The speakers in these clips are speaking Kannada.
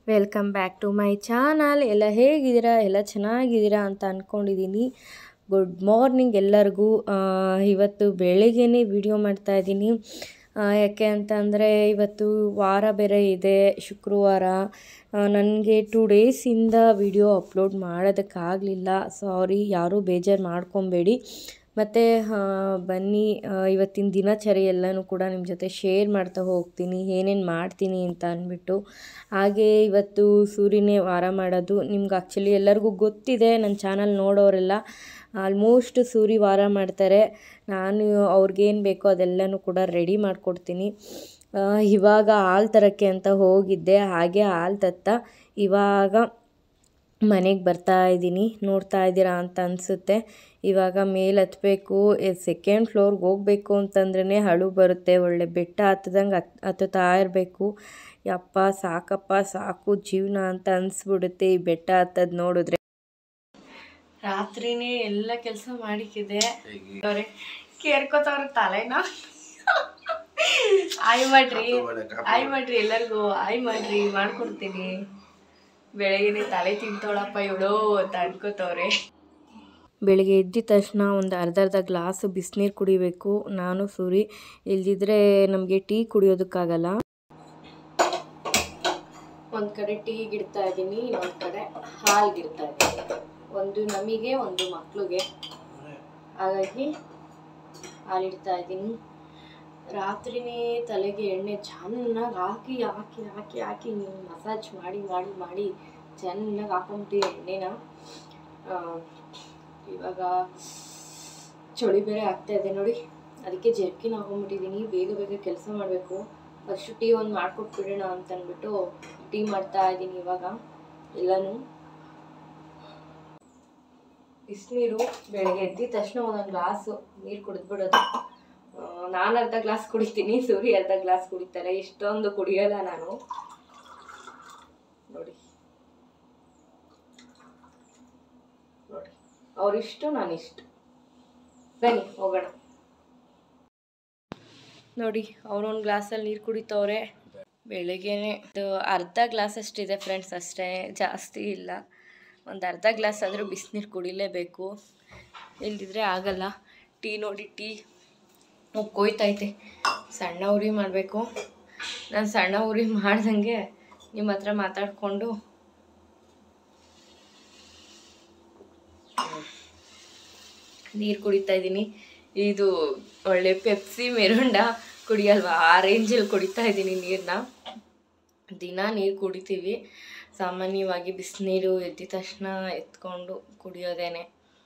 Welcome back to my channel ಎಲ್ಲ ಹೇಗಿದ್ದೀರಾ ಎಲ್ಲ ಚೆನ್ನಾಗಿದ್ದೀರಾ ಅಂತ ಅಂದ್ಕೊಂಡಿದ್ದೀನಿ ಗುಡ್ ಮಾರ್ನಿಂಗ್ ಎಲ್ಲರಿಗೂ ಆ, ಇವತ್ತು ಬೆಳಿಗ್ಗೆನೇ ವಿಡಿಯೋ ಮಾಡ್ತಾ ಇದ್ದೀನಿ ಯಾಕೆ ಅಂತಂದರೆ ಇವತ್ತು ವಾರ ಬೇರೆ ಇದೆ ಶುಕ್ರವಾರ ನನಗೆ ಟೂ ಡೇಸಿಂದ ವಿಡಿಯೋ ಅಪ್ಲೋಡ್ ಮಾಡೋದಕ್ಕಾಗಲಿಲ್ಲ ಸಾರಿ ಯಾರೂ ಬೇಜಾರು ಮಾಡ್ಕೊಬೇಡಿ ಮತ್ತು ಬನ್ನಿ ಆ, ಇವತ್ತಿನ ದಿನಚರಿ ಎಲ್ಲನೂ ಕೂಡ ನಿಮ್ಮ ಜೊತೆ ಶೇರ್ ಮಾಡ್ತಾ ಹೋಗ್ತೀನಿ ಏನೇನು ಮಾಡ್ತೀನಿ ಅಂತ ಅಂದ್ಬಿಟ್ಟು ಹಾಗೆ ಇವತ್ತು ಸೂರ್ಯನೇ ವಾರ ಮಾಡೋದು ನಿಮ್ಗೆ ಆ್ಯಕ್ಚುಲಿ ಎಲ್ಲರಿಗೂ ಗೊತ್ತಿದೆ ನನ್ನ ಚಾನಲ್ ನೋಡೋರೆಲ್ಲ ಆಲ್ಮೋಸ್ಟ್ ಸೂರಿ ವಾರ ಮಾಡ್ತಾರೆ ನಾನು ಅವ್ರಿಗೇನು ಬೇಕೋ ಅದೆಲ್ಲನೂ ಕೂಡ ರೆಡಿ ಮಾಡಿಕೊಡ್ತೀನಿ ಆ, ಇವಾಗ ಹಾಲು ತರೋಕ್ಕೆ ಅಂತ ಹೋಗಿದ್ದೆ ಹಾಗೆ ಹಾಲು ತತ್ತ ಇವಾಗ ಮನೆಗೆ ಬರ್ತಾ ಇದ್ದೀನಿ ನೋಡ್ತಾ ಇದ್ದೀರಾ ಅಂತ ಅನಿಸುತ್ತೆ ಇವಾಗ ಮೇಲೆ ಹತ್ಬೇಕು ಸೆಕೆಂಡ್ ಫ್ಲೋರ್ಗೆ ಹೋಗಬೇಕು ಅಂತಂದ್ರೇ ಹಳು ಬರುತ್ತೆ ಒಳ್ಳೆ ಬೆಟ್ಟ ಹತ್ತದಂಗೆ ಹತ್ ಹತ್ತುತ್ತಾ ಇರಬೇಕು ಯಪ್ಪ ಸಾಕಪ್ಪ ಸಾಕು ಜೀವನ ಅಂತ ಅನಿಸ್ಬಿಡುತ್ತೆ ಈ ಬೆಟ್ಟ ಹತ್ತದ್ ನೋಡಿದ್ರೆ ರಾತ್ರಿನೇ ಎಲ್ಲ ಕೆಲಸ ಮಾಡಿಕ್ಕಿದೆ ಅವ್ರೆ ಕೇರ್ಕೋತವ್ರ ತಲೆನ ಆಯ್ ಮಾಡ್ರಿ ಆಯ್ ಮಾಡ್ರಿ ಎಲ್ಲರಿಗೂ ಆಯ್ ಮಾಡ್ರಿ ಮಾಡ್ಕೊಡ್ತೀನಿ ಬೆಳಗ್ಗೆ ತಲೆ ತಿಂತೋಳಪ್ಪ ಇವಳು ಅಂತ ಅನ್ಕೋತವ್ರೆ ಬೆಳಿಗ್ಗೆ ಎದ್ದಿದ ತಕ್ಷಣ ಒಂದು ಅರ್ಧ ಅರ್ಧ ಗ್ಲಾಸ್ ಬಿಸಿನೀರು ಕುಡಿಬೇಕು ನಾನು ಸೂರಿ ಇಲ್ದಿದ್ರೆ ನಮಗೆ ಟೀ ಕುಡಿಯೋದಕ್ಕಾಗಲ್ಲ ಒಂದು ಕಡೆ ಟೀಗೆ ಇಡ್ತಾ ಇದ್ದೀನಿ ಇನ್ನೊಂದು ಕಡೆ ಹಾಲ್ಗೆ ಇಡ್ತಾ ಇದ್ದೀನಿ ಒಂದು ನಮಗೆ ಒಂದು ಮಕ್ಳಿಗೆ ಹಾಗಾಗಿ ಹಾಲಿಡ್ತಾ ಇದ್ದೀನಿ ರಾತ್ರಿನೇ ತಲೆಗೆ ಎಣ್ಣೆ ಚೆನ್ನಾಗಿ ಹಾಕಿ ಹಾಕಿ ಹಾಕಿ ಹಾಕಿ ಮಸಾಜ್ ಮಾಡಿ ಮಾಡಿ ಮಾಡಿ ಚೆನ್ನಾಗಿ ಹಾಕೊಂಬಿಟ್ಟು ಎಣ್ಣೆನ ಆ, ಇವಾಗ ಚಳಿ ಬೇರೆ ಆಗ್ತಾ ಇದೆ ನೋಡಿ ಅದಕ್ಕೆ ಜರ್ಕಿನ್ ಹಾಕೊಂಡ್ಬಿಟ್ಟಿದ್ದೀನಿ ಬೇಗ ಬೇಗ ಕೆಲಸ ಮಾಡಬೇಕು ಫಸ್ಟು ಟೀ ಒಂದು ಮಾಡ್ಕೊಟ್ಬಿಡೋಣ ಅಂತ ಅಂದ್ಬಿಟ್ಟು ಟೀ ಮಾಡ್ತಾ ಇದ್ದೀನಿ ಇವಾಗ ಎಲ್ಲನೂ ಬಿಸಿನೀರು ಬೆಳಗ್ಗೆ ಎದ್ದಿದ ತಕ್ಷಣ ಒಂದೊಂದು ಗ್ಲಾಸು ನೀರು ಕುಡಿದ್ಬಿಡೋದು ನಾನು ಅರ್ಧ ಗ್ಲಾಸ್ ಕುಡಿತೀನಿ ಸೂರಿ ಅರ್ಧ ಗ್ಲಾಸ್ ಕುಡಿತಾರೆ ಇಷ್ಟೊಂದು ಕುಡಿಯೋಲ್ಲ ನಾನು ನೋಡಿ ನೋಡಿ ಅವರಿಷ್ಟು ನಾನಿಷ್ಟು ಬನ್ನಿ ಹೋಗೋಣ ನೋಡಿ ಅವನೊಂದು ಗ್ಲಾಸಲ್ಲಿ ನೀರು ಕುಡಿತವ್ರೆ ಬೆಳಗ್ಗೆನೆ ಇದು ಅರ್ಧ ಗ್ಲಾಸ್ ಅಷ್ಟಿದೆ ಫ್ರೆಂಡ್ಸ್ ಅಷ್ಟೇ ಜಾಸ್ತಿ ಇಲ್ಲ ಒಂದು ಅರ್ಧ ಗ್ಲಾಸ್ ಆದರೂ ಬಿಸಿನೀರು ಕುಡಿಲೇಬೇಕು ಇಲ್ದಿದ್ರೆ ಆಗಲ್ಲ ಟೀ ನೋಡಿ ಟೀ ಕೊಯ್ತೈತೆ ಸಣ್ಣ ಉರಿ ಮಾಡಬೇಕು ನಾನು ಸಣ್ಣ ಉರಿ ಮಾಡ್ದಂಗೆ ನಿಮ್ಮ ಹತ್ರ ಮಾತಾಡಿಕೊಂಡು ನೀರು ಕುಡಿತಾ ಇದ್ದೀನಿ ಇದು ಒಳ್ಳೆ ಪೆಪ್ಸಿ ಮೆರುಂಡ ಕುಡಿಯಲ್ವಾ ಆ ರೇಂಜಲ್ಲಿ ಕುಡಿತಾ ಇದ್ದೀನಿ ನೀರನ್ನ ದಿನ ನೀರು ಕುಡಿತೀವಿ ಸಾಮಾನ್ಯವಾಗಿ ಬಿಸಿನೀರು ಎದ್ದಿದ ತಕ್ಷಣ ಎತ್ಕೊಂಡು ಕುಡಿಯೋದೇನೆ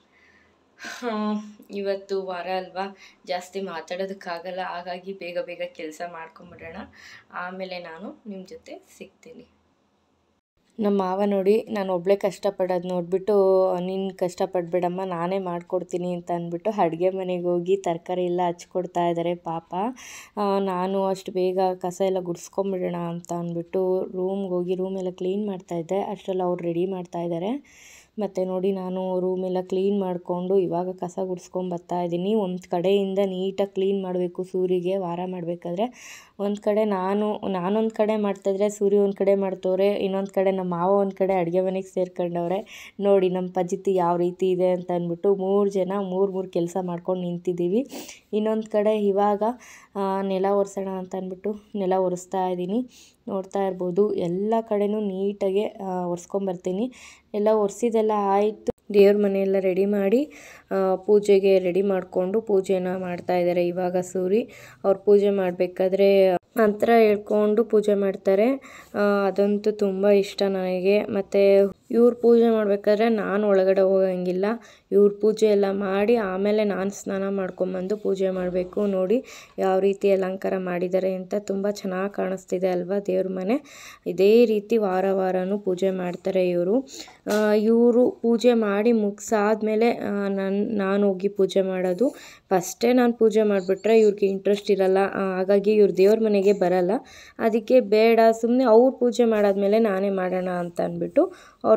ಹ್ಮ್, ಇವತ್ತು ವಾರ ಅಲ್ವಾ ಜಾಸ್ತಿ ಮಾತಾಡೋದಕ್ಕಾಗಲ್ಲ ಹಾಗಾಗಿ ಬೇಗ ಬೇಗ ಕೆಲಸ ಮಾಡ್ಕೊಂಬಿಡೋಣ ಆಮೇಲೆ ನಾನು ನಿಮ್ಮ ಜೊತೆ ಸಿಗ್ತೀನಿ ನಮ್ಮ ಮಾವ ನೋಡಿ ನಾನು ಒಬ್ಬಳೇ ಕಷ್ಟಪಡೋದು ನೋಡಿಬಿಟ್ಟು ನೀನು ಕಷ್ಟಪಡಬೇಡಮ್ಮ ನಾನೇ ಮಾಡಿಕೊಡ್ತೀನಿ ಅಂತ ಅಂದ್ಬಿಟ್ಟು ಅಡುಗೆ ಮನೆಗೆ ಹೋಗಿ ತರಕಾರಿ ಎಲ್ಲ ಹಚ್ಕೊಡ್ತಾ ಇದ್ದಾರೆ ಪಾಪ ಆ, ನಾನು ಅಷ್ಟು ಬೇಗ ಕಸ ಎಲ್ಲ ಗುಡಿಸ್ಕೊಂಬಿಡೋಣ ಅಂತ ಅಂದ್ಬಿಟ್ಟು ರೂಮ್ಗೆ ಹೋಗಿ ರೂಮ್ ಎಲ್ಲ ಕ್ಲೀನ್ ಮಾಡ್ತಾಯಿದ್ದೆ ಅಷ್ಟರಲ್ಲಿ ಅವ್ರು ರೆಡಿ ಮಾಡ್ತಾ ಇದ್ದಾರೆ ಮತ್ತು ನೋಡಿ ನಾನು ರೂಮ್ ಎಲ್ಲ ಕ್ಲೀನ್ ಮಾಡಿಕೊಂಡು ಇವಾಗ ಕಸ ಗುಡಿಸ್ಕೊಂಡು ಬರ್ತಾ ಇದ್ದೀನಿ ಒಂದು ಕಡೆಯಿಂದ ನೀಟಾಗಿ ಕ್ಲೀನ್ ಮಾಡಬೇಕು ಸೂರಿಗೆ ವಾರ ಮಾಡಬೇಕಾದ್ರೆ ಒಂದು ಕಡೆ ನಾನು ನಾನೊಂದು ಕಡೆ ಮಾಡ್ತಾಯಿದ್ರೆ ಸೂರ್ಯ ಒಂದು ಕಡೆ ಮಾಡ್ತವ್ರೆ ಇನ್ನೊಂದು ಕಡೆ ನಮ್ಮ ಮಾವ ಒಂದು ಕಡೆ ಅಡುಗೆ ಮನೆಗೆ ಸೇರ್ಕೊಂಡವ್ರೆ ನೋಡಿ ನಮ್ಮ ಪದ್ಧತಿ ಯಾವ ರೀತಿ ಇದೆ ಅಂತ ಅಂದ್ಬಿಟ್ಟು ಮೂರು ಜನ ಮೂರು ಮೂರು ಕೆಲಸ ಮಾಡ್ಕೊಂಡು ನಿಂತಿದ್ದೀವಿ ಇನ್ನೊಂದು ಕಡೆ ಇವಾಗ ಆ, ನೆಲ ಒರೆಸೋಣ ಅಂತ ಅಂದ್ಬಿಟ್ಟು ನೆಲ ಒರೆಸ್ತಾ ಇದ್ದೀನಿ ನೋಡ್ತಾ ಇರ್ಬೋದು ಎಲ್ಲ ಕಡೆನೂ ನೀಟಾಗೆ ಒರೆಸ್ಕೊಂಬರ್ತೀನಿ ಎಲ್ಲ ಒರೆಸಿದೆಲ್ಲ ಆಯಿತು ದೇವ್ರ ಮನೆಯೆಲ್ಲ ರೆಡಿ ಮಾಡಿ ಆ, ಪೂಜೆಗೆ ರೆಡಿ ಮಾಡಿಕೊಂಡು ಪೂಜೆನ ಮಾಡ್ತಾ ಇದ್ದಾರೆ ಇವಾಗ ಸೂರಿ ಅವ್ರು ಪೂಜೆ ಮಾಡಬೇಕಾದ್ರೆ ಮಂತ್ರ ಹೇಳ್ಕೊಂಡು ಪೂಜೆ ಮಾಡ್ತಾರೆ ಆ, ಅದಂತೂ ತುಂಬ ಇಷ್ಟ ನನಗೆ ಮತ್ತು ಇವ್ರು ಪೂಜೆ ಮಾಡಬೇಕಾದ್ರೆ ನಾನು ಒಳಗಡೆ ಹೋಗಂಗಿಲ್ಲ ಇವ್ರ ಪೂಜೆ ಎಲ್ಲ ಮಾಡಿ ಆಮೇಲೆ ನಾನು ಸ್ನಾನ ಮಾಡ್ಕೊಂಬಂದು ಪೂಜೆ ಮಾಡಬೇಕು ನೋಡಿ ಯಾವ ರೀತಿ ಅಲಂಕಾರ ಮಾಡಿದ್ದಾರೆ ಅಂತ ತುಂಬ ಚೆನ್ನಾಗಿ ಕಾಣಿಸ್ತಿದೆ ಅಲ್ವಾ ದೇವ್ರ ಮನೆ ಇದೇ ರೀತಿ ವಾರ ವಾರನೂ ಪೂಜೆ ಮಾಡ್ತಾರೆ ಇವರು ಇವರು ಪೂಜೆ ಮಾಡಿ ಮುಗಿಸಾದ್ಮೇಲೆ ನಾನು ನಾನು ಹೋಗಿ ಪೂಜೆ ಮಾಡೋದು ಫಸ್ಟೇ ನಾನು ಪೂಜೆ ಮಾಡಿಬಿಟ್ರೆ ಇವ್ರಿಗೆ ಇಂಟ್ರೆಸ್ಟ್ ಇರಲ್ಲ ಆ, ಹಾಗಾಗಿ ಇವ್ರು ದೇವ್ರ ಮನೆಗೆ ಬರಲ್ಲ ಅದಕ್ಕೆ ಬೇಡ ಸುಮ್ಮನೆ ಅವ್ರು ಪೂಜೆ ಮಾಡಾದ್ಮೇಲೆ ನಾನೇ ಮಾಡೋಣ ಅಂತ ಅಂದ್ಬಿಟ್ಟು ಅವ್ರು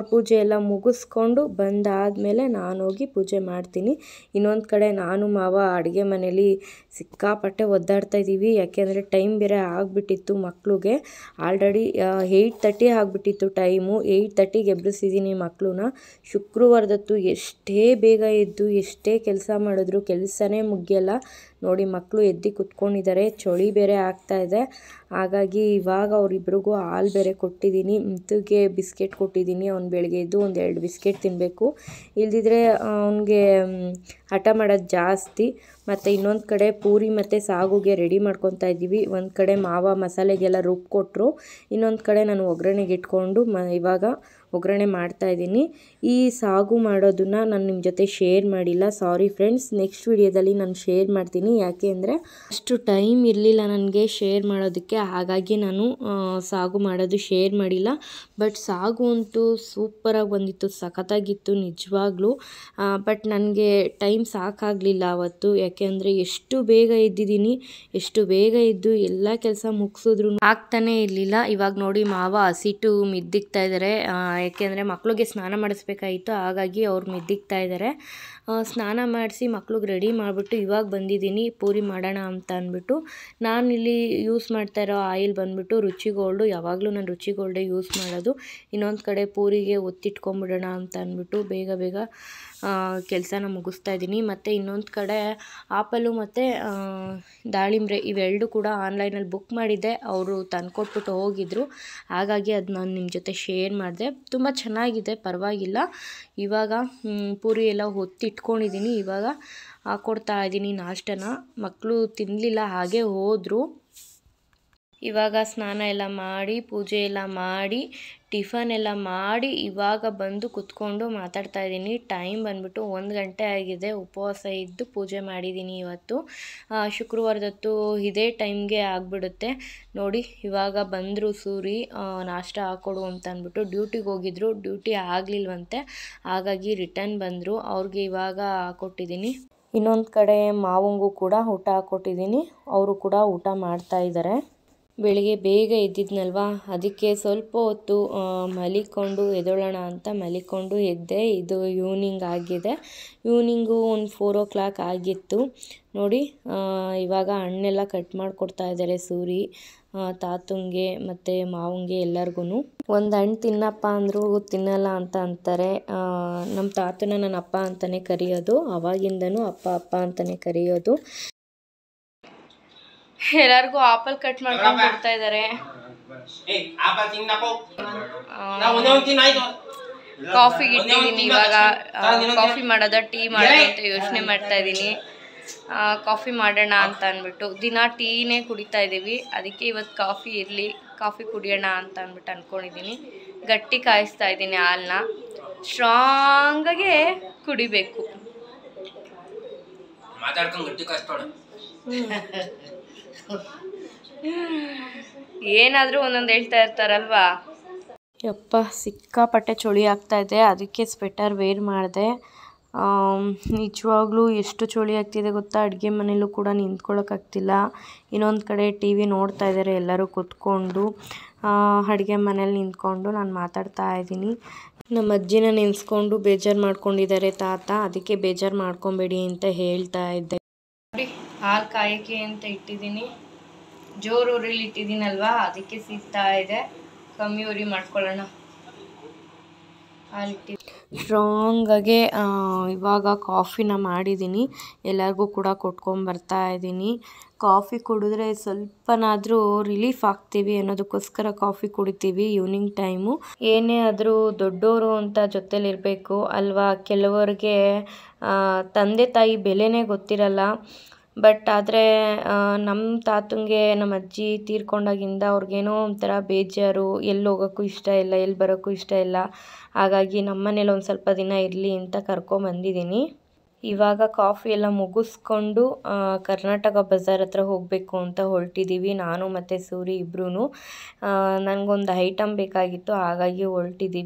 ಪೂಜೆ ಎಲ್ಲ ಮುಗಿಸ್ಕೊಂಡು ಬಂದಾದಮೇಲೆ ನಾನು ಹೋಗಿ ಪೂಜೆ ಮಾಡ್ತೀನಿ ಇನ್ನೊಂದು ಕಡೆ ನಾನು ಮಾವ ಅಡುಗೆ ಮನೇಲಿ ಸಿಕ್ಕಾಪಟ್ಟೆ ಒದ್ದಾಡ್ತಾ ಇದ್ದೀವಿ ಯಾಕೆಂದರೆ ಟೈಮ್ ಬೇರೆ ಆಗಿಬಿಟ್ಟಿತ್ತು ಮಕ್ಳಿಗೆ ಆಲ್ರೆಡಿ ಏಯ್ಟ್ ತರ್ಟಿ ಆಗಿಬಿಟ್ಟಿತ್ತು ಟೈಮು ಏಯ್ಟ್ ತರ್ಟಿಗೆ ಎಬ್ಬಿಸಿದ್ದೀನಿ ಮಕ್ಕಳನ್ನ ಶುಕ್ರವಾರದತ್ತು ಎಷ್ಟೇ ಬೇಗ ಎದ್ದು ಎಷ್ಟೇ ಕೆಲಸ ಮಾಡಿದ್ರು ಕೆಲಸನೇ ಮುಗಿಯಲ್ಲ ನೋಡಿ ಮಕ್ಕಳು ಎದ್ದು ಕುತ್ಕೊಂಡಿದ್ದಾರೆ ಚಳಿ ಬೇರೆ ಆಗ್ತಾ ಇದೆ ಹಾಗಾಗಿ ಇವಾಗ ಅವರಿಬ್ರಿಗೂ ಹಾಲು ಬೇರೆ ಕೊಟ್ಟಿದ್ದೀನಿ ಮಿತ್ತುಗೆ ಬಿಸ್ಕೆಟ್ ಕೊಟ್ಟಿದ್ದೀನಿ ಅವ್ನು ಬೆಳಗ್ಗೆ ಎದ್ದು ಒಂದು ಎರಡು ಬಿಸ್ಕೆಟ್ ತಿನ್ನಬೇಕು ಇಲ್ದಿದ್ರೆ ಅವನಿಗೆ ಹಠ ಮಾಡೋದು ಜಾಸ್ತಿ ಮತ್ತು ಇನ್ನೊಂದು ಕಡೆ ಪೂರಿ ಮತ್ತು ಸಾಗುಗೆ ರೆಡಿ ಮಾಡ್ಕೊತಾ ಇದ್ದೀವಿ ಒಂದು ಕಡೆ ಮಾವ ಮಸಾಲೆಗೆಲ್ಲ ರುಬ್ಕೊಟ್ರು ಇನ್ನೊಂದು ಕಡೆ ನಾನು ಒಗ್ಗರಣೆಗೆ ಇಟ್ಕೊಂಡು ಮ ಇವಾಗ ಒಗ್ಗರಣೆ ಮಾಡ್ತಾ ಇದ್ದೀನಿ ಈ ಸಾಗು ಮಾಡೋದನ್ನ ನಾನು ನಿಮ್ಮ ಜೊತೆ ಶೇರ್ ಮಾಡಿಲ್ಲ ಸಾರಿ ಫ್ರೆಂಡ್ಸ್ ನೆಕ್ಸ್ಟ್ ವಿಡಿಯೋದಲ್ಲಿ ನಾನು ಶೇರ್ ಮಾಡ್ತೀನಿ ಯಾಕೆ ಅಂದರೆ ಅಷ್ಟು ಟೈಮ್ ಇರಲಿಲ್ಲ ನನಗೆ ಶೇರ್ ಮಾಡೋದಕ್ಕೆ ಹಾಗಾಗಿ ನಾನು ಆ, ಸಾಗು ಮಾಡೋದು ಶೇರ್ ಮಾಡಿಲ್ಲ ಬಟ್ ಸಾಗು ಅಂತೂ ಸೂಪರಾಗಿ ಬಂದಿತ್ತು ಸಖತ್ತಾಗಿತ್ತು ನಿಜವಾಗ್ಲೂ ಬಟ್ ನನಗೆ ಟೈಮ್ ಸಾಕಾಗಲಿಲ್ಲ ಅವತ್ತು ಯಾಕೆಂದರೆ ಎಷ್ಟು ಬೇಗ ಎದ್ದಿದ್ದೀನಿ ಎಷ್ಟು ಬೇಗ ಎದ್ದು ಎಲ್ಲ ಕೆಲಸ ಮುಗಿಸಿದ್ರು ಆಗ್ತಾನೇ ಇರಲಿಲ್ಲ ಇವಾಗ ನೋಡಿ ಮಾವ ಹಸಿಟ್ಟು ಮಿದ್ದಿಕ್ತಾ ಇದ್ದಾರೆ ಯಾಕೆಂದರೆ ಮಕ್ಳಿಗೆ ಸ್ನಾನ ಮಾಡಿಸ್ಬೇಕಾಗಿತ್ತು ಹಾಗಾಗಿ ಅವ್ರು ಮಿದ್ದಿಕ್ತಾ ಇದ್ದಾರೆ ಆ, ಸ್ನಾನ ಮಾಡಿಸಿ ಮಕ್ಳಿಗೆ ರೆಡಿ ಮಾಡಿಬಿಟ್ಟು ಇವಾಗ ಬಂದಿದ್ದೀನಿ ಪೂರಿ ಮಾಡೋಣ ಅಂತ ಅಂದ್ಬಿಟ್ಟು ನಾನಿಲ್ಲಿ ಯೂಸ್ ಮಾಡ್ತಾ ಇರೋ ಆಯಿಲ್ ಬಂದ್ಬಿಟ್ಟು ರುಚಿ ಗೋಲ್ಡು ಯಾವಾಗಲೂ ನಾನು ರುಚಿ ಗೋಲ್ಡೇ ಯೂಸ್ ಮಾಡೋದು ಇನ್ನೊಂದು ಕಡೆ ಪೂರಿಗೆ ಒತ್ತಿಟ್ಕೊಂಬಿಡೋಣ ಅಂತ ಅಂದ್ಬಿಟ್ಟು ಬೇಗ ಬೇಗ ಕೆಲಸನ ಮುಗಿಸ್ತಾ ಇದ್ದೀನಿ ಮತ್ತು ಇನ್ನೊಂದು ಕಡೆ ಆಪಲು ಮತ್ತು ದಾಳಿಂಬ್ರೆ ಇವೆರಡು ಕೂಡ ಆನ್ಲೈನಲ್ಲಿ ಬುಕ್ ಮಾಡಿದ್ದೆ ಅವರು ತಂದ್ಕೊಟ್ಬಿಟ್ಟು ಹೋಗಿದ್ರು ಹಾಗಾಗಿ ಅದು ನಾನು ನಿಮ್ಮ ಜೊತೆ ಶೇರ್ ಮಾಡಿದೆ ತುಂಬ ಚೆನ್ನಾಗಿದೆ ಪರವಾಗಿಲ್ಲ ಇವಾಗ ಮ್, ಪೂರಿ ಎಲ್ಲ ಹೊತ್ತಿಟ್ಕೊಂಡಿದ್ದೀನಿ ಇವಾಗ ಹಾಕ್ಕೊಡ್ತಾ ಇದ್ದೀನಿ ನಾಷ್ಟನ ಮಕ್ಕಳು ತಿನ್ನಲಿಲ್ಲ ಹಾಗೆ ಹೋದರು ಇವಾಗ ಸ್ನಾನ ಎಲ್ಲ ಮಾಡಿ ಪೂಜೆ ಎಲ್ಲ ಮಾಡಿ ಟಿಫನ್ ಎಲ್ಲ ಮಾಡಿ ಇವಾಗ ಬಂದು ಕುತ್ಕೊಂಡು ಮಾತಾಡ್ತಾ ಇದ್ದೀನಿ ಟೈಮ್ ಬಂದ್ಬಿಟ್ಟು ಒಂದು ಗಂಟೆ ಆಗಿದೆ ಉಪವಾಸ ಇದ್ದು ಪೂಜೆ ಮಾಡಿದ್ದೀನಿ ಇವತ್ತು ಆ, ಶುಕ್ರವಾರದತ್ತು ಇದೇ ಟೈಮ್ಗೆ ಆಗಿಬಿಡುತ್ತೆ ನೋಡಿ ಇವಾಗ ಬಂದರು ಸೂರಿ ಆ, ನಾಷ್ಟ ಹಾಕ್ಕೊಡು ಅಂತ ಅಂದ್ಬಿಟ್ಟು ಡ್ಯೂಟಿಗೆ ಹೋಗಿದ್ರು ಡ್ಯೂಟಿ ಆಗಲಿಲ್ವಂತೆ ಹಾಗಾಗಿ ರಿಟರ್ನ್ ಬಂದರು ಅವ್ರಿಗೆ ಇವಾಗ ಹಾಕ್ಕೊಟ್ಟಿದ್ದೀನಿ ಇನ್ನೊಂದು ಕಡೆ ಮಾವಂಗೂ ಕೂಡ ಊಟ ಹಾಕ್ಕೊಟ್ಟಿದ್ದೀನಿ ಅವರು ಕೂಡ ಊಟ ಮಾಡ್ತಾ ಇದ್ದಾರೆ ಬೆಳಿಗ್ಗೆ ಬೇಗ ಎದ್ದಿದ್ನಲ್ವಾ ಅದಕ್ಕೆ ಸ್ವಲ್ಪ ಹೊತ್ತು ಆ, ಮಲಿಕೊಂಡು ಎದ್ದೇಳೋಣ ಅಂತ ಮಲಿಕೊಂಡು ಎದ್ದೆ ಇದು ಈವ್ನಿಂಗ್ ಆಗಿದೆ ಈವ್ನಿಂಗು ಒಂದು ಫೋರ್ ಓ ಕ್ಲಾಕ್ ಆಗಿತ್ತು ನೋಡಿ ಆ, ಇವಾಗ ಹಣ್ಣೆಲ್ಲ ಕಟ್ ಮಾಡಿಕೊಡ್ತಾ ಇದ್ದಾರೆ ಸೂರಿ ಆ, ತಾತಂಗೆ ಮತ್ತು ಮಾವಂಗೆ ಎಲ್ಲರಿಗೂ ಒಂದು ಹಣ್ಣು ತಿನ್ನಪ್ಪ ಅಂದರೂ ತಿನ್ನಲ್ಲ ಅಂತ ಅಂತಾರೆ ಆ, ನಮ್ಮ ತಾತನ ನನ್ನ ಅಪ್ಪ ಅಂತಲೇ ಕರೆಯೋದು ಅವಾಗಿಂದನೂ ಅಪ್ಪ ಅಪ್ಪ ಅಂತಲೇ ಕರೆಯೋದು ಎಲ್ಲರಿಗೂ ಆಪಲ್ ಕಟ್ ಮಾಡ್ಕೊಂಡು ಕೊಡ್ತಾ ಇದ್ದಾರೆ ಏ ಆಪ ತಿನ್ನಪ್ಪೋ ನಾ ಒಂದೇ ಒಂದು ತಿನ್ನ ಆಯ್ತು ಕಾಫಿಗೆ ಇಟ್ಟಿದ್ದೀನಿ ಇವಾಗ ಕಾಫಿ ಮಾಡೋದ ಟೀ ಮಾಡೋದ ಅಂತ ಯೋಚನೆ ಮಾಡ್ತಾ ಇದ್ದೀನಿ ಕಾಫಿ ಮಾಡೋಣ ಅಂತ ಅಂದ್ಬಿಟ್ಟು ದಿನ ಟೀನೇ ಕುಡಿತಾ ಇದ್ದೀವಿ ಅದಕ್ಕೆ ಇವತ್ತು ಕಾಫಿ ಇರಲಿ ಕಾಫಿ ಕುಡಿಯೋಣ ಅಂತ ಅಂದ್ಬಿಟ್ಟು ಅಂದ್ಕೊಂಡಿದ್ದೀನಿ ಗಟ್ಟಿ ಕಾಯಿಸ್ತಾ ಇದ್ದೀನಿ ಹಾಲನ್ನ ಸ್ಟ್ರಾಂಗಾಗೆ ಕುಡಿಬೇಕು ಮಾತಾಡ್ಕೊಂಡು ಗಟ್ಟಿ ಕಷ್ಟೋಣ ಏನಾದರೂ ಒಂದೊಂದು ಹೇಳ್ತಾ ಇರ್ತಾರಲ್ವಾ ಯಪ್ಪ ಸಿಕ್ಕಾಪಟ್ಟೆ ಚಳಿ ಆಗ್ತಾ ಇದೆ ಅದಕ್ಕೆ ಸ್ವೆಟರ್ ವೇರ್ ಮಾಡಿದೆ ನಿಜವಾಗ್ಲೂ ಎಷ್ಟು ಚಳಿ ಆಗ್ತಿದೆ ಗೊತ್ತಾ ಅಡುಗೆ ಮನೇಲೂ ಕೂಡ ನಿಂತ್ಕೊಳ್ಳೋಕ್ಕಾಗ್ತಿಲ್ಲ ಇನ್ನೊಂದು ಕಡೆ ಟಿ ವಿ ನೋಡ್ತಾ ಇದ್ದಾರೆ ಎಲ್ಲರೂ ಕೂತ್ಕೊಂಡು ಅಡುಗೆ ಮನೇಲಿ ನಿಂತ್ಕೊಂಡು ನಾನು ಮಾತಾಡ್ತಾ ಇದ್ದೀನಿ ನಮ್ಮ ಅಜ್ಜಿನ ನೆನೆಸ್ಕೊಂಡು ಬೇಜಾರು ಮಾಡ್ಕೊಂಡಿದ್ದಾರೆ ತಾತ ಅದಕ್ಕೆ ಬೇಜಾರು ಮಾಡ್ಕೊಬೇಡಿ ಅಂತ ಹೇಳ್ತಾ ಇದ್ದೆ ನೋಡಿ ಹಾಲು ಕಾಯಕ್ಕೆ ಅಂತ ಇಟ್ಟಿದ್ದೀನಿ ಜೋರು ಉರಿಲಿ ಇಟ್ಟಿದ್ದೀನಲ್ವಾ ಅದಕ್ಕೆ ಸಿಗ್ತಾ ಇದೆ ಕಮ್ಮಿ ಉರಿ ಮಾಡ್ಕೊಳ್ಳೋಣ ಹಾಲಿಟ್ಟಿ ಸ್ಟ್ರಾಂಗಾಗೆ ಇವಾಗ ಕಾಫಿನ ಮಾಡಿದ್ದೀನಿ ಎಲ್ಲರಿಗೂ ಕೂಡ ಕೊಟ್ಕೊಂಬರ್ತಾ ಇದ್ದೀನಿ ಕಾಫಿ ಕುಡಿದ್ರೆ ಸ್ವಲ್ಪನಾದರೂ ರಿಲೀಫ್ ಆಗ್ತೀವಿ ಅನ್ನೋದಕ್ಕೋಸ್ಕರ ಕಾಫಿ ಕುಡಿತೀವಿ ಈವ್ನಿಂಗ್ ಟೈಮು ಏನೇ ಆದರೂ ದೊಡ್ಡವರು ಅಂತ ಜೊತೆಲಿರಬೇಕು ಅಲ್ವಾ ಕೆಲವರಿಗೆ ಆ, ತಂದೆ ತಾಯಿ ಬೆಲೆನೇ ಗೊತ್ತಿರಲ್ಲ ಬಟ್ ಆದರೆ ನಮ್ಮ ತಾತಂಗೆ ನಮ್ಮ ಅಜ್ಜಿ ತೀರ್ಕೊಂಡಾಗಿಂದ ಅವ್ರಿಗೇನೋ ಒಂಥರ ಬೇಜಾರು ಎಲ್ಲಿ ಹೋಗೋಕ್ಕೂ ಇಷ್ಟ ಇಲ್ಲ ಎಲ್ಲಿ ಬರೋಕ್ಕೂ ಇಷ್ಟ ಇಲ್ಲ ಹಾಗಾಗಿ ನಮ್ಮ ಮನೇಲಿ ಒಂದು ಸ್ವಲ್ಪ ದಿನ ಇರಲಿ ಅಂತ ಕರ್ಕೊಂಬಂದಿದ್ದೀನಿ ಇವಾಗ ಕಾಫಿ ಎಲ್ಲ ಮುಗಿಸ್ಕೊಂಡು ಆ, ಕರ್ನಾಟಕ ಬಜಾರ್ ಹತ್ರ ಹೋಗಬೇಕು ಅಂತ ಹೊರಟಿದ್ದೀವಿ ನಾನು ಮತ್ತು ಸೂರಿ ಇಬ್ಬರೂ ನನಗೊಂದು ಐಟಮ್ ಬೇಕಾಗಿತ್ತು ಹಾಗಾಗಿ ಹೊರಟಿದ್ದೀವಿ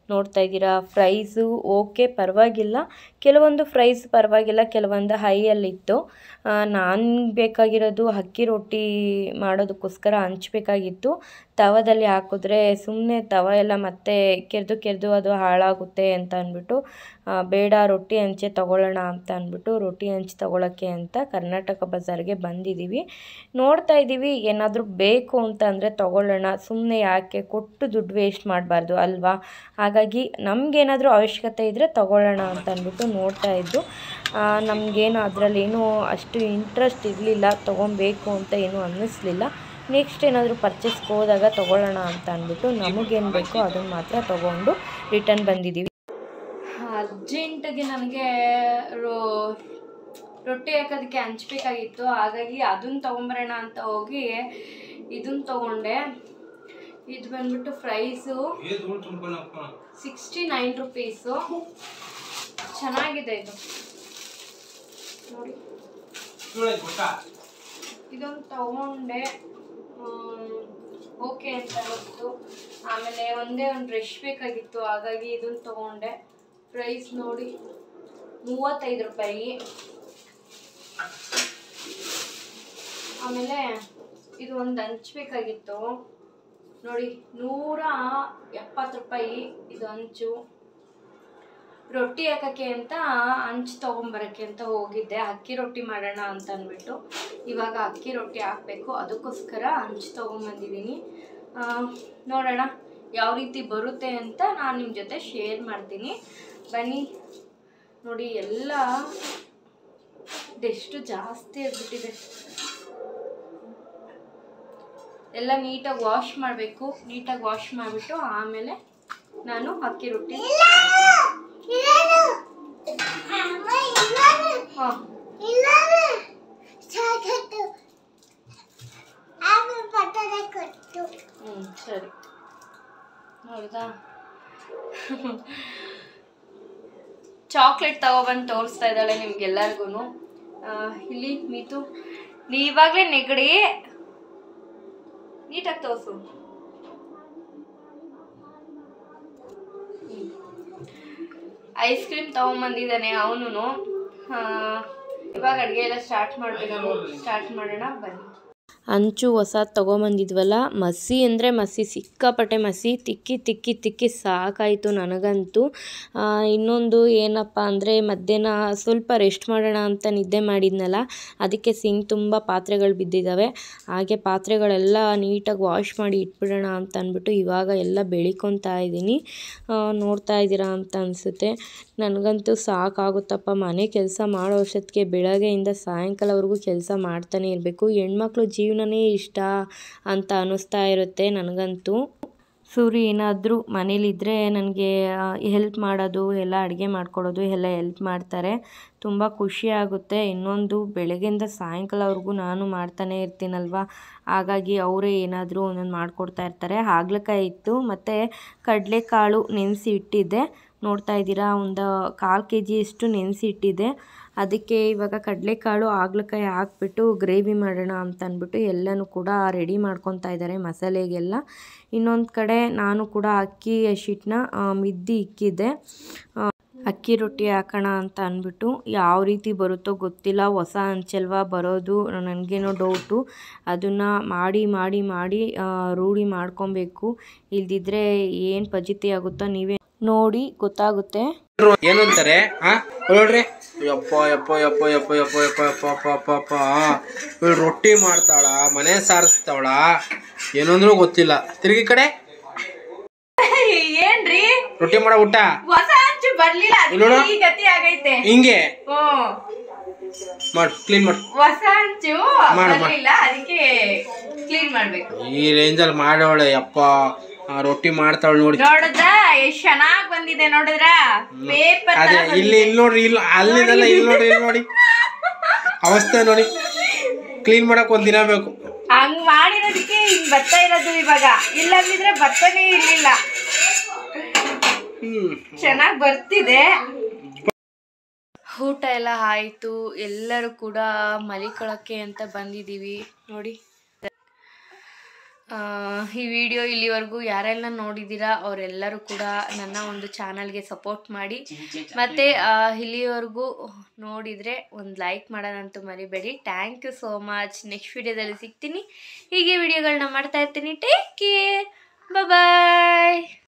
ನೋಡ್ತಾ ಇದ್ದೀರಾ ಫ್ರೈಸು ಓಕೆ ಪರವಾಗಿಲ್ಲ ಕೆಲವೊಂದು ಫ್ರೈಸ್ ಪರವಾಗಿಲ್ಲ ಕೆಲವೊಂದು ಹೈಯಲ್ಲಿತ್ತು ನಾನು ಬೇಕಾಗಿರೋದು ಅಕ್ಕಿ ರೊಟ್ಟಿ ಮಾಡೋದಕ್ಕೋಸ್ಕರ ಹಂಚ್ಬೇಕಾಗಿತ್ತು ತವದಲ್ಲಿ ಹಾಕಿದ್ರೆ ಸುಮ್ಮನೆ ತವ ಎಲ್ಲ ಮತ್ತೆ ಕೆರೆದು ಕೆರೆದು ಅದು ಹಾಳಾಗುತ್ತೆ ಅಂತ ಅಂದ್ಬಿಟ್ಟು ಆ, ಬೇಡ ರೊಟ್ಟಿ ಹಂಚೆ ತಗೊಳ್ಳೋಣ ಅಂತ ಅಂದ್ಬಿಟ್ಟು ರೊಟ್ಟಿ ಹಂಚು ತಗೊಳ್ಳೋಕ್ಕೆ ಅಂತ ಕರ್ನಾಟಕ ಬಜಾರ್ಗೆ ಬಂದಿದ್ದೀವಿ ನೋಡ್ತಾ ಇದ್ದೀವಿ ಏನಾದರೂ ಬೇಕು ಅಂತ ಅಂದರೆ ತಗೊಳ್ಳೋಣ ಸುಮ್ಮನೆ ಯಾಕೆ ಕೊಟ್ಟು ದುಡ್ಡು ವೇಸ್ಟ್ ಮಾಡಬಾರ್ದು ಅಲ್ವಾ ಹಾಗಾಗಿ ನಮಗೇನಾದರೂ ಅವಶ್ಯಕತೆ ಇದ್ದರೆ ತಗೊಳ್ಳೋಣ ಅಂತ ಅಂದ್ಬಿಟ್ಟು ನೋಡ್ತಾ ಇದ್ದು ನಮಗೇನು ಅದರಲ್ಲಿ ಏನೂ ಅಷ್ಟು ಇಂಟ್ರೆಸ್ಟ್ ಇರಲಿಲ್ಲ ತೊಗೊಬೇಕು ಅಂತ ಏನೂ ಅನ್ನಿಸ್ಲಿಲ್ಲ ನೆಕ್ಸ್ಟ್ ಏನಾದರೂ ಪರ್ಚೇಸ್ಗೆ ಹೋದಾಗ ತೊಗೊಳ್ಳೋಣ ಅಂತ ಅಂದ್ಬಿಟ್ಟು ನಮಗೇನು ಬೇಕೋ ಅದನ್ನು ಮಾತ್ರ ತೊಗೊಂಡು ರಿಟರ್ನ್ ಬಂದಿದ್ದೀವಿ ಅರ್ಜೆಂಟಿಗೆ ನನಗೆ ರೋ ರೊಟ್ಟಿ ಹಾಕೋದಕ್ಕೆ ಹಂಚ್ಬೇಕಾಗಿತ್ತು ಹಾಗಾಗಿ ಅದನ್ನು ತೊಗೊಂಬರೋಣ ಅಂತ ಹೋಗಿ ಇದನ್ನ ತೊಗೊಂಡೆ ಇದು ಬಂದ್ಬಿಟ್ಟು ಪ್ರೈಸು ಸಿಕ್ಸ್ಟಿ ನೈನ್ ರುಪೀಸು ಚೆನ್ನಾಗಿದೆ ಇದು ನೋಡಿ ಇದೊಂದು ತಗೊಂಡೆ ಓಕೆ ಅಂತ ಗೊತ್ತು ಆಮೇಲೆ ಒಂದೇ ಒಂದು ಬ್ರಷ್ ಬೇಕಾಗಿತ್ತು ಹಾಗಾಗಿ ಇದನ್ನು ತಗೊಂಡೆ ಪ್ರೈಸ್ ನೋಡಿ ಮೂವತ್ತೈದು ರೂಪಾಯಿ ಆಮೇಲೆ ಇದು ಒಂದು ಹಂಚ್ಬೇಕಾಗಿತ್ತು ನೋಡಿ ನೂರ ಎಪ್ಪತ್ತು ರೂಪಾಯಿ ಇದು ಹಂಚು ರೊಟ್ಟಿ ಹಾಕಕ್ಕೆ ಅಂತ ಹಂಚು ತೊಗೊಂಬರಕ್ಕೆ ಅಂತ ಹೋಗಿದ್ದೆ ಅಕ್ಕಿ ರೊಟ್ಟಿ ಮಾಡೋಣ ಅಂತ ಅಂದ್ಬಿಟ್ಟು ಇವಾಗ ಅಕ್ಕಿ ರೊಟ್ಟಿ ಹಾಕಬೇಕು ಅದಕ್ಕೋಸ್ಕರ ಹಂಚು ತೊಗೊಂಬಂದಿದ್ದೀನಿ ಆ, ನೋಡೋಣ ಯಾವ ರೀತಿ ಬರುತ್ತೆ ಅಂತ ನಾನು ನಿಮ್ಮ ಜೊತೆ ಶೇರ್ ಮಾಡ್ತೀನಿ ಬನ್ನಿ ನೋಡಿ ಎಲ್ಲ ಇದೆಷ್ಟು ಜಾಸ್ತಿ ಆಗ್ಬಿಟ್ಟಿದೆ ಎಲ್ಲ ನೀಟಾಗಿ ವಾಶ್ ಮಾಡಬೇಕು ನೀಟಾಗಿ ವಾಶ್ ಮಾಡಿಬಿಟ್ಟು ಆಮೇಲೆ ನಾನು ಅಕ್ಕಿ ರೊಟ್ಟಿ ಹಾಂ ಹ್ಞೂ ಸರಿ ಹೌದಾ ಚಾಕ್ಲೇಟ್ ತಗೊಬಂದು ತೋರಿಸ್ತಾ ಇದ್ದಾಳೆ ನಿಮ್ಗೆಲ್ಲರಿಗೂ ಇಲ್ಲಿ ಮೀತು ನೀ ಇವಾಗಲೇ ನೆಗಡಿ ನೀಟಾಗಿ ತೋರಿಸು ಐಸ್ ಕ್ರೀಮ್ ತಗೊಂಬಂದಿದ್ದಾನೆ ಅವನು ಇವಾಗ ಅಡುಗೆ ಎಲ್ಲ ಸ್ಟಾರ್ಟ್ ಮಾಡಬೇಕು ಸ್ಟಾರ್ಟ್ ಮಾಡೋಣ ಬನ್ನಿ ಹಂಚು ಹೊಸ ತೊಗೊಂಬಂದಿದ್ವಲ್ಲ ಮಸಿ ಅಂದರೆ ಮಸಿ ಸಿಕ್ಕಾಪಟ್ಟೆ ಮಸಿ ತಿಕ್ಕಿ ತಿಕ್ಕಿ ತಿಕ್ಕಿ ಸಾಕಾಯಿತು ನನಗಂತೂ ಆ, ಇನ್ನೊಂದು ಏನಪ್ಪ ಅಂದರೆ ಮಧ್ಯಾಹ್ನ ಸ್ವಲ್ಪ ರೆಸ್ಟ್ ಮಾಡೋಣ ಅಂತ ನಿದ್ದೆ ಮಾಡಿದ್ನಲ್ಲ ಅದಕ್ಕೆ ಸಿಂಕ್ ತುಂಬ ಪಾತ್ರೆಗಳು ಬಿದ್ದಿದ್ದಾವೆ ಹಾಗೆ ಪಾತ್ರೆಗಳೆಲ್ಲ ನೀಟಾಗಿ ವಾಶ್ ಮಾಡಿ ಇಟ್ಬಿಡೋಣ ಅಂತ ಅಂದ್ಬಿಟ್ಟು ಇವಾಗ ಎಲ್ಲ ಬೆಳಿಕೊತಾ ಇದ್ದೀನಿ ಆ, ನೋಡ್ತಾ ಇದ್ದೀರಾ ಅಂತ ಅನಿಸುತ್ತೆ ನನಗಂತೂ ಸಾಕಾಗುತ್ತಪ್ಪ ಮನೆ ಕೆಲಸ ಮಾಡೋ ಅಷ್ಟೊತ್ತಿಗೆ ಬೆಳಗ್ಗೆಯಿಂದ ಸಾಯಂಕಾಲವರೆಗೂ ಕೆಲಸ ಮಾಡ್ತಾನೆ ಇರಬೇಕು ಹೆಣ್ಮಕ್ಳು ಜೀವನನೇ ಇಷ್ಟ ಅಂತ ಅನ್ನಿಸ್ತಾ ಇರುತ್ತೆ ನನಗಂತೂ ಸೂರಿ ಏನಾದರೂ ಮನೇಲಿದ್ದರೆ ನನಗೆ ಹೆಲ್ಪ್ ಮಾಡೋದು ಎಲ್ಲ ಅಡುಗೆ ಮಾಡ್ಕೊಡೋದು ಎಲ್ಲ ಹೆಲ್ಪ್ ಮಾಡ್ತಾರೆ ತುಂಬ ಖುಷಿ ಆಗುತ್ತೆ ಇನ್ನೊಂದು ಬೆಳಗ್ಗೆಯಿಂದ ಸಾಯಂಕಾಲವರೆಗೂ ನಾನು ಮಾಡ್ತಾನೆ ಇರ್ತೀನಲ್ವ ಹಾಗಾಗಿ ಅವರೇ ಏನಾದರೂ ಒಂದೊಂದು ಮಾಡಿಕೊಡ್ತಾ ಇರ್ತಾರೆ ಹಾಗಲಕಾಯಿ ಇತ್ತು ಮತ್ತು ಕಡಲೆಕಾಳು ನೆನೆಸಿ ಇಟ್ಟಿದ್ದೆ ನೋಡ್ತಾ ಇದ್ದೀರಾ ಒಂದು ಕಾಲು ಕೆ ಜಿಯಷ್ಟು ನೆನೆಸಿ ಇಟ್ಟಿದ್ದೆ ಅದಕ್ಕೆ ಇವಾಗ ಕಡಲೆಕಾಳು ಹಾಗಲಕಾಯಿ ಹಾಕ್ಬಿಟ್ಟು ಗ್ರೇವಿ ಮಾಡೋಣ ಅಂತ ಅಂದ್ಬಿಟ್ಟು ಎಲ್ಲನೂ ಕೂಡ ರೆಡಿ ಮಾಡ್ಕೊತಾ ಇದ್ದಾರೆ ಮಸಾಲೆಗೆಲ್ಲ ಇನ್ನೊಂದು ಕಡೆ ನಾನು ಕೂಡ ಅಕ್ಕಿ ಹಸಿಟ್ಟನ್ನ ಮಿದ್ದಿ ಇಕ್ಕಿದ್ದೆ ಆ, ಅಕ್ಕಿ ರೊಟ್ಟಿ ಹಾಕೋಣ ಅಂತ ಅಂದ್ಬಿಟ್ಟು ಯಾವ ರೀತಿ ಬರುತ್ತೋ ಗೊತ್ತಿಲ್ಲ ಹೊಸ ಹಂಚಲ್ವಾ ಬರೋದು ನನಗೇನೋ ಡೌಟು ಅದನ್ನು ಮಾಡಿ ಮಾಡಿ ಮಾಡಿ ಆ, ರೂಢಿ ಮಾಡ್ಕೊಬೇಕು ಇಲ್ದಿದ್ರೆ ಏನು ಫಜಿತಿ ಆಗುತ್ತೋ ನೀವೇ ನೋಡಿ ಗೊತ್ತಾಗುತ್ತೆ ಏನು ಅಂತಾರೆ ಹಾ ನೋಡ್ರಿ ಯಪ್ಪ ಯಪ್ಪ ಯಪ್ಪ ಯಪ್ಪ ಯಪ್ಪ ಯಪ್ಪ ಯಪ್ಪ ಯಪ್ಪ ಯಪ್ಪ ಯಪ್ಪ ಇವ್ಳು ರೊಟ್ಟಿ ಮಾಡ್ತಾಳ ಮನೆ ಸಾರಿಸ್ತಾವಳ ಏನಂದ್ರೂ ಗೊತ್ತಿಲ್ಲ ತಿರುಗಿ ಕಡೆ ಏನ್ರಿ ರೊಟ್ಟಿ ಮಾಡೋ ಊಟ ಹೊಸ ಹಂಚು ಬರ್ಲಿಲ್ಲ ಇಲ್ಲಿ ನೋಡು. ಈ ಗತಿ ಆಗೈತೆ ಹಿಂಗೆ ಹ್ಮ್ ಮಾಡು ಕ್ಲೀನ್ ಮಾಡು ಹೊಸ ಹಂಚು ಮಾಡು, ಮಾಡು. ಬರ್ಲಿಲ್ಲ ಅದಕ್ಕೆ ಕ್ಲೀನ್ ಮಾಡ್ಬೇಕು ಈ ರೇಂಜಲ್ಲಿ ಮಾಡೋಳೆ ಯಪ್ಪ ಆ, ರೊಟ್ಟಿ ಮಾಡ್ತಾವಳು ನೋಡಿ ನೋಡಿದ್ರ ಎಷ್ಟ್ ಚೆನ್ನಾಗ್ ಬಂದಿದೆ ನೋಡಿದ್ರ ಪೇಪರ್ ಅದೇ ಇಲ್ಲಿ ಇಲ್ಲಿ ನೋಡ್ರಿ ಇಲ್ಲಿ ಅಲ್ಲಿದಲ್ಲ ಇಲ್ಲಿ ನೋಡ್ರಿ ಇಲ್ಲಿ ನೋಡಿ ಅವಸ್ಥೆ ನೋಡಿ ಕ್ಲೀನ್ ಮಾಡಕ್ ಒಂದ್ ದಿನ ಬೇಕು ಹಂಗ್ ಮಾಡಿರೋದಕ್ಕೆ ಹಿಂಗ್ ಬರ್ತಾ ಇರೋದು ಇವಾಗ ಇಲ್ಲಂದಿದ್ರೆ ಬರ್ತಾನೆ ಇರ್ಲಿಲ್ಲ ಹ್ಮ್ ಚೆನ್ನಾಗ್ ಬರ್ತಿದೆ ಊಟ ಎಲ್ಲ ಆಯಿತು ಎಲ್ಲರೂ ಕೂಡ ಮಲಿಕೊಳಕ್ಕೆ ಅಂತ ಬಂದಿದ್ದೀವಿ ನೋಡಿ ಆ, ಈ ವಿಡಿಯೋ ಇಲ್ಲಿವರೆಗೂ ಯಾರೆಲ್ಲ ನೋಡಿದ್ದೀರಾ ಅವರೆಲ್ಲರೂ ಕೂಡ ನನ್ನ ಒಂದು ಚಾನಲ್ಗೆ ಸಪೋರ್ಟ್ ಮಾಡಿ ಮತ್ತು ಇಲ್ಲಿವರೆಗೂ ನೋಡಿದರೆ ಒಂದು ಲೈಕ್ ಮಾಡೋದಂತೂ ಮರಿಬೇಡಿ thank you so much next ವಿಡಿಯೋದಲ್ಲಿ ಸಿಗ್ತೀನಿ ಹೀಗೆ ವಿಡಿಯೋಗಳನ್ನ ಮಾಡ್ತಾ ಇರ್ತೀನಿ ಟೇಕ್ ಕೇರ್ ಬಾಯ್